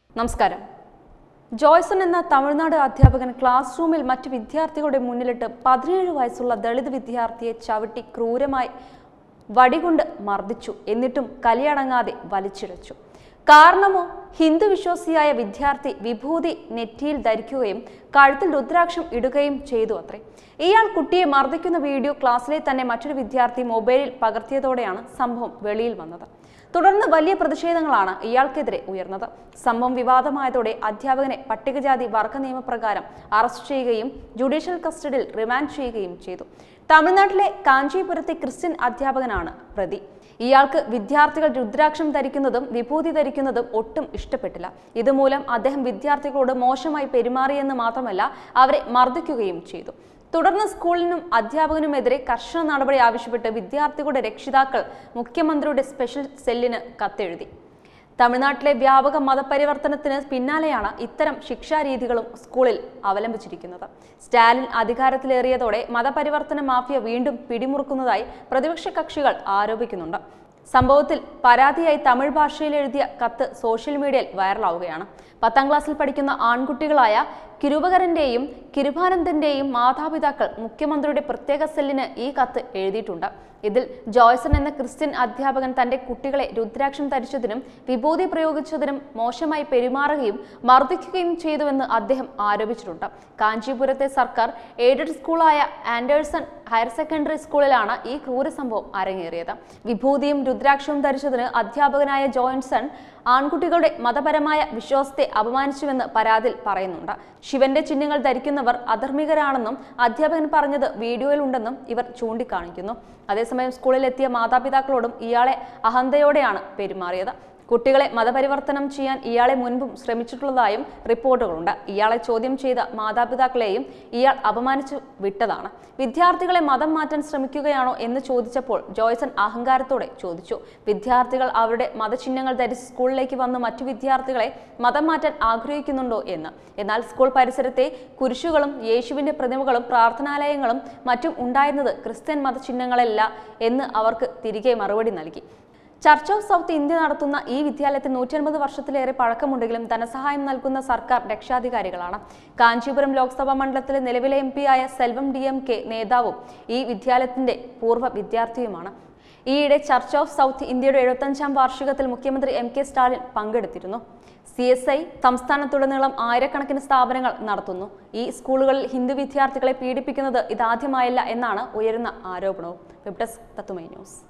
നമസ്കാരം ജോയ്സൺ എന്ന തമിഴ്നാട് അധ്യാപകൻ ക്ലാസ് റൂമിൽ മറ്റു വിദ്യാർത്ഥികളുടെ മുന്നിലിട്ട് പതിനേഴ് വയസ്സുള്ള ദളിത് വിദ്യാർത്ഥിയെ ചവിട്ടി ക്രൂരമായി വടികൊണ്ട് മർദ്ദിച്ചു എന്നിട്ടും കലിയടങ്ങാതെ വലിച്ചിഴച്ചു കാരണമോ ഹിന്ദു വിശ്വാസിയായ വിദ്യാർത്ഥി വിഭൂതി നെറ്റിയിൽ ധരിക്കുകയും കഴുത്തിൽ രുദ്രാക്ഷം ഇടുകയും ചെയ്തു അത്രേ ഇയാൾ കുട്ടിയെ മർദ്ദിക്കുന്ന വീഡിയോ ക്ലാസ്സിലെ തന്നെ മറ്റൊരു വിദ്യാർത്ഥി മൊബൈലിൽ പകർത്തിയതോടെയാണ് സംഭവം വെളിയിൽ വന്നത് തുടർന്ന് വലിയ പ്രതിഷേധങ്ങളാണ് ഇയാൾക്കെതിരെ ഉയർന്നത് സംഭവം വിവാദമായതോടെ അധ്യാപകനെ പട്ടികജാതി വർഗ നിയമപ്രകാരം അറസ്റ്റ് ചെയ്യുകയും ജുഡീഷ്യൽ കസ്റ്റഡിയിൽ റിമാൻഡ് ചെയ്യുകയും ചെയ്തു തമിഴ്നാട്ടിലെ കാഞ്ചീപുരത്തെ ക്രിസ്ത്യൻ അധ്യാപകനാണ് പ്രതി ഇയാൾക്ക് വിദ്യാർത്ഥികൾ രുദ്രാക്ഷം ധരിക്കുന്നതും വിഭൂതി ധരിക്കുന്നതും ഒട്ടും ഇഷ്ടപ്പെട്ടില്ല ഇതുമൂലം അദ്ദേഹം വിദ്യാർത്ഥികളോട് മോശമായി പെരുമാറിയെന്ന് മാത്രമല്ല അവരെ മർദ്ദിക്കുകയും ചെയ്തു തുടർന്ന് സ്കൂളിനും അധ്യാപകനുമെതിരെ കർശന നടപടി ആവശ്യപ്പെട്ട് വിദ്യാർത്ഥികളുടെ രക്ഷിതാക്കൾ മുഖ്യമന്ത്രിയുടെ സ്പെഷ്യൽ സെല്ലിന് കത്തെഴുതി തമിഴ്നാട്ടിലെ വ്യാപക മതപരിവർത്തനത്തിന് പിന്നാലെയാണ് ഇത്തരം ശിക്ഷാരീതികളും സ്കൂളിൽ അവലംബിച്ചിരിക്കുന്നത് സ്റ്റാലിൻ അധികാരത്തിലേറിയതോടെ മതപരിവർത്തന മാഫിയ വീണ്ടും പിടിമുറുക്കുന്നതായി പ്രതിപക്ഷ കക്ഷികൾ ആരോപിക്കുന്നുണ്ട് സംഭവത്തിൽ പരാതിയായി തമിഴ് ഭാഷയിൽ എഴുതിയ കത്ത് സോഷ്യൽ മീഡിയയിൽ വൈറലാവുകയാണ് പത്താം ക്ലാസ്സിൽ പഠിക്കുന്ന ആൺകുട്ടികളായ കിരുപകരന്റെയും കിരുഭാനന്ദന്റെയും മാതാപിതാക്കൾ മുഖ്യമന്ത്രിയുടെ പ്രത്യേക സെല്ലിന് ഈ കത്ത് എഴുതിയിട്ടുണ്ട് ഇതിൽ ജോയ്സൺ എന്ന ക്രിസ്ത്യൻ അധ്യാപകൻ തന്റെ കുട്ടികളെ രുദ്രാക്ഷം ധരിച്ചതിനും വിഭൂതി പ്രയോഗിച്ചതിനും മോശമായി പെരുമാറുകയും മർദ്ദിക്കുകയും ചെയ്തുവെന്ന് അദ്ദേഹം ആരോപിച്ചിട്ടുണ്ട് കാഞ്ചീപുരത്തെ സർക്കാർ എയ്ഡഡ് സ്കൂളായ ആൻഡേഴ്സൺ ഹയർ സെക്കൻഡറി സ്കൂളിലാണ് ഈ ക്രൂര സംഭവം അരങ്ങേറിയത് വിഭൂതിയും രുദ്രാക്ഷവും ധരിച്ചതിന് അധ്യാപകനായ ജോൺസൺ ആൺകുട്ടികളുടെ മതപരമായ വിശ്വാസത്തെ അപമാനിച്ചുവെന്ന് പരാതിയിൽ പറയുന്നുണ്ട് ശിവന്റെ ചിഹ്നങ്ങൾ ധരിക്കുന്നവർ അധർമ്മികരാണെന്നും അധ്യാപകൻ പറഞ്ഞത് വീഡിയോയിലുണ്ടെന്നും ഇവർ ചൂണ്ടിക്കാണിക്കുന്നു അതേസമയം സ്കൂളിലെത്തിയ മാതാപിതാക്കളോടും ഇയാളെ അഹന്തയോടെയാണ് പെരുമാറിയത് കുട്ടികളെ മതപരിവർത്തനം ചെയ്യാൻ ഇയാളെ മുൻപും ശ്രമിച്ചിട്ടുള്ളതായും റിപ്പോർട്ടുകളുണ്ട് ഇയാളെ ചോദ്യം ചെയ്ത മാതാപിതാക്കളെയും ഇയാൾ അപമാനിച്ചു വിട്ടതാണ് വിദ്യാർത്ഥികളെ മതം മാറ്റാൻ ശ്രമിക്കുകയാണോ എന്ന് ചോദിച്ചപ്പോൾ ജോയ്സൺ അഹങ്കാരത്തോടെ ചോദിച്ചു വിദ്യാർത്ഥികൾ അവരുടെ മതചിഹ്നങ്ങൾ ധരിച്ച് സ്കൂളിലേക്ക് വന്ന് മറ്റു വിദ്യാർത്ഥികളെ മതം മാറ്റാൻ ആഗ്രഹിക്കുന്നുണ്ടോ എന്ന് എന്നാൽ സ്കൂൾ പരിസരത്തെ കുരിശുകളും യേശുവിന്റെ പ്രതിമകളും പ്രാർത്ഥനാലയങ്ങളും മറ്റും ഉണ്ടായിരുന്നത് ക്രിസ്ത്യൻ മതചിഹ്നങ്ങളല്ല എന്ന് അവർക്ക് തിരികെ മറുപടി നൽകി ചർച്ച് ഓഫ് സൗത്ത് ഇന്ത്യ നടത്തുന്ന ഈ വിദ്യാലയത്തിന് നൂറ്റി അൻപത് വർഷത്തിലേറെ പഴക്കമുണ്ടെങ്കിലും ധനസഹായം നൽകുന്ന സർക്കാർ രക്ഷാധികാരികളാണ് കാഞ്ചീപുരം ലോക്സഭാ മണ്ഡലത്തിലെ നിലവിലെ എം ആയ സെൽവം ഡി എം കെ നേതാവും ഈ വിദ്യാലയത്തിന്റെ പൂർവ്വ വിദ്യാർത്ഥിയുമാണ് ഈയിടെ ചർച്ച് ഓഫ് സൗത്ത് ഇന്ത്യയുടെ എഴുപത്തഞ്ചാം വാർഷികത്തിൽ മുഖ്യമന്ത്രി എം കെ സ്റ്റാലിൻ പങ്കെടുത്തിരുന്നു സി എസ് ഐ സംസ്ഥാനത്തുടനീളം ആയിരക്കണക്കിന് സ്ഥാപനങ്ങൾ നടത്തുന്നു ഈ സ്കൂളുകളിൽ ഹിന്ദു വിദ്യാർത്ഥികളെ പീഡിപ്പിക്കുന്നത് ഇതാദ്യമായല്ല എന്നാണ് ഉയരുന്ന ആരോപണവും വെബ് ഡെസ്ക് തത്തുമൈ ന്യൂസ്